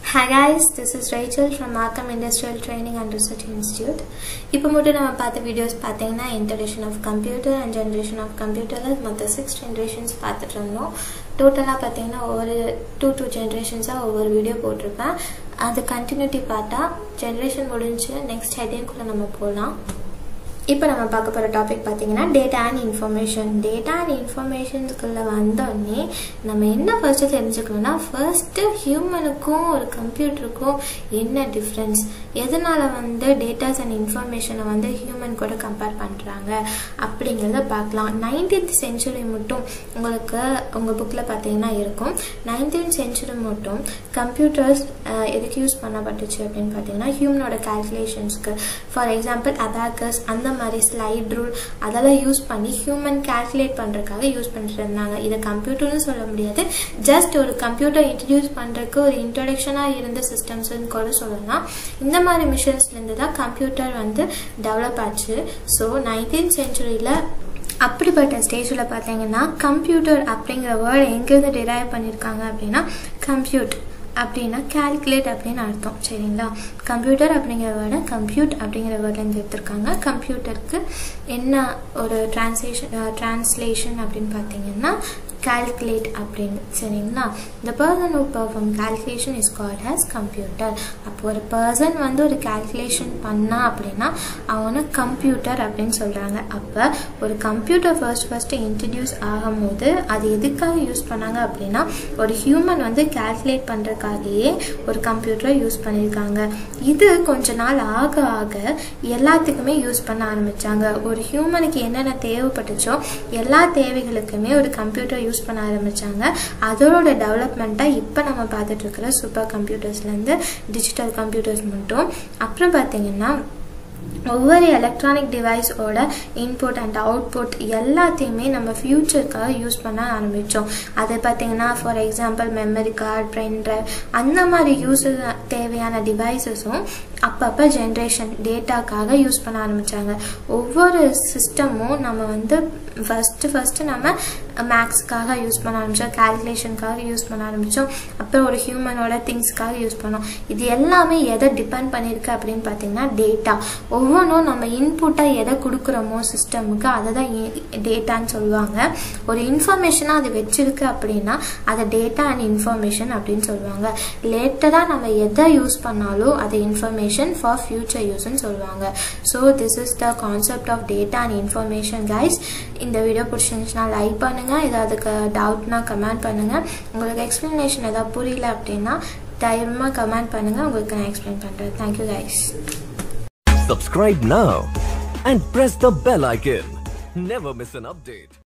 Hi guys, this is Rachel from Markham Industrial Training and Research Institute. இப்போ மட்டும் நம்ம பார்த்த வீடியோஸ் பார்த்தீங்கன்னா introduction of computer and generation of கம்ப்யூட்டரில் மொத்தம் சிக்ஸ் ஜென்ரேஷன்ஸ் பார்த்துட்டு இருந்தோம் டோட்டலாக பார்த்தீங்கன்னா ஒவ்வொரு டூ டூ ஜென்ரேஷன்ஸாக ஒவ்வொரு வீடியோ போட்டிருப்பேன் அது கண்டினியூட்டி பார்ட்டாக ஜென்ரேஷன் முடிஞ்சு நெக்ஸ்ட் ஹெட்டிங்குள்ளே நம்ம போகலாம் இப்போ நம்ம பார்க்க போகிற டாபிக் பார்த்தீங்கன்னா data and information data and இன்ஃபர்மேஷன்ஸ்குள்ளே வந்தோடனே நம்ம என்ன ஃபர்ஸ்ட்டு தெரிஞ்சுக்கணும்னா ஃபர்ஸ்ட்டு ஹியூமனுக்கும் ஒரு கம்ப்யூட்டருக்கும் என்ன டிஃப்ரென்ஸ் எதனால் வந்து டேட்டாஸ் அண்ட் இன்ஃபர்மேஷனை வந்து ஹியூமன் கூட கம்பேர் பண்ணுறாங்க அப்படிங்கிறத பார்க்கலாம் நைன்டீன்த் செஞ்சுரி மட்டும் உங்களுக்கு உங்கள் புக்கில் பார்த்தீங்கன்னா இருக்கும் நைன்டீன்த் செஞ்சுரி மட்டும் கம்ப்யூட்டர்ஸ் எதுக்கு யூஸ் பண்ணப்பட்டுச்சு அப்படின்னு பார்த்தீங்கன்னா ஹியூமனோட கால்குலேஷன்ஸ்க்கு ஃபார் எக்ஸாம்பிள் அபாக்கஸ் அந்த மாதிரி ஸ்லைட் ரூல் அதெல்லாம் யூஸ் பண்ணி ஹியூமன் கால்குலேட் பண்ணுறதுக்காக யூஸ் பண்ணிட்டு இருந்தாங்க இதை கம்ப்யூட்டர்னு சொல்ல முடியாது ஜஸ்ட் ஒரு கம்ப்யூட்டர் இன்ட்ரடியூஸ் பண்ணுறதுக்கு ஒரு இன்ட்ரடக்ஷனாக இருந்த சிஸ்டம்ஸ்ன்னு கூட சொல்லலாம் இந்த மாதிரி மிஷின்ஸ்லேருந்து தான் கம்ப்யூட்டர் வந்து டெவலப் ஆச்சு ஸோ நைன்டீன் செஞ்சுரியில் அப்படிப்பட்ட ஸ்டேஜில் பார்த்தீங்கன்னா கம்ப்யூட்டர் அப்படிங்கிற வேர்டு எங்கேருந்து டிரைவ் பண்ணியிருக்காங்க அப்படின்னா கம்ப்யூட் அப்படின்னா கால்குலேட் அப்படின்னு அர்த்தம் சரிங்களா கம்ப்யூட்டர் அப்படிங்கிற வேர்டை கம்ப்யூட் அப்படிங்கிற வேர்ட்லேருந்து எடுத்திருக்காங்க கம்ப்யூட்டருக்கு என்ன ஒரு டிரான்ஸ்லேஷன் டிரான்ஸ்லேஷன் அப்படின்னு பார்த்தீங்கன்னா calculate அப்படின்னு சரிங்களா the person who perform calculation is called as computer அப்போ ஒரு பர்சன் வந்து ஒரு calculation பண்ணா அப்படின்னா அவனை கம்ப்யூட்டர் அப்படின்னு சொல்கிறாங்க அப்போ ஒரு கம்ப்யூட்டர் ஃபர்ஸ்ட் ஃபர்ஸ்ட் இன்ட்ரடியூஸ் ஆகும்போது அது எதுக்காக யூஸ் பண்ணாங்க அப்படின்னா ஒரு ஹியூமன் வந்து calculate பண்ணுறதுக்காகவே ஒரு கம்ப்யூட்டரை யூஸ் பண்ணியிருக்காங்க இது கொஞ்ச நாள் ஆக ஆக எல்லாத்துக்குமே யூஸ் பண்ண ஆரம்பித்தாங்க ஒரு ஹியூமனுக்கு என்னென்ன தேவைப்பட்டுச்சோ எல்லா தேவைகளுக்குமே ஒரு கம்ப்யூட்டர் யூஸ் பண்ண ஆரம்பித்தாங்க அதோட டெவலப்மெண்ட்டாக இப்போ நம்ம பார்த்துட்டு இருக்கிற சூப்பர் கம்ப்யூட்டர்ஸ்லேருந்து டிஜிட்டல் கம்ப்யூட்டர்ஸ் மட்டும் அப்புறம் பார்த்தீங்கன்னா ஒவ்வொரு எலக்ட்ரானிக் டிவைஸோட இன்புட் அண்ட் அவுட்புட் எல்லாத்தையுமே நம்ம ஃப்யூச்சருக்காக யூஸ் பண்ண ஆரம்பித்தோம் அது பார்த்திங்கன்னா for example memory card pen drive அந்த மாதிரி யூஸ் தேவையான டிவைசஸும் அப்பப்போ ஜென்ரேஷன் டேட்டாக்காக யூஸ் பண்ண ஆரம்பித்தாங்க ஒவ்வொரு சிஸ்டமும் நம்ம வந்து ஃபஸ்ட்டு ஃபஸ்ட்டு நம்ம மேக்ஸ்க்காக யூஸ் பண்ண ஆரம்பித்தோம் கால்குலேஷனுக்காக யூஸ் பண்ண ஆரம்பித்தோம் அப்புறம் ஒரு ஹியூமனோட திங்ஸ்க்காக யூஸ் பண்ணோம் இது எல்லாமே எதை டிபெண்ட் பண்ணியிருக்கு அப்படின்னு பார்த்தீங்கன்னா டேட்டா ஒவ்வொன்றும் நம்ம இன்புட்டாக எதை கொடுக்குறோமோ சிஸ்டமுக்கு அதை தான் டேட்டான்னு சொல்லுவாங்க ஒரு இன்ஃபர்மேஷனாக அது வச்சிருக்கு அப்படின்னா அதை டேட்டா அண்ட் இன்ஃபர்மேஷன் அப்படின்னு சொல்லுவாங்க லேட்டராக நம்ம எதை யூஸ் பண்ணாலும் அது இன்ஃபர்மேஷன் ஃபார் ஃபியூச்சர் யூஸ்ன்னு சொல்லுவாங்க so this is the concept of data and information guys இந்த வீடியோ பிடிச்சிருந்துச்சுன்னா லைக் பண்ணுங்கள் ஏதாவது டவுட்னா கமெண்ட் பண்ணுங்கள் உங்களுக்கு எக்ஸ்ப்ளனேஷன் ஏதாவது புரியல அப்படின்னா தைரியமாக கமெண்ட் பண்ணுங்கள் உங்களுக்கு நான் எக்ஸ்பிளைன் பண்ணுறேன் thank you guys Subscribe now and press the bell icon. Never miss an update.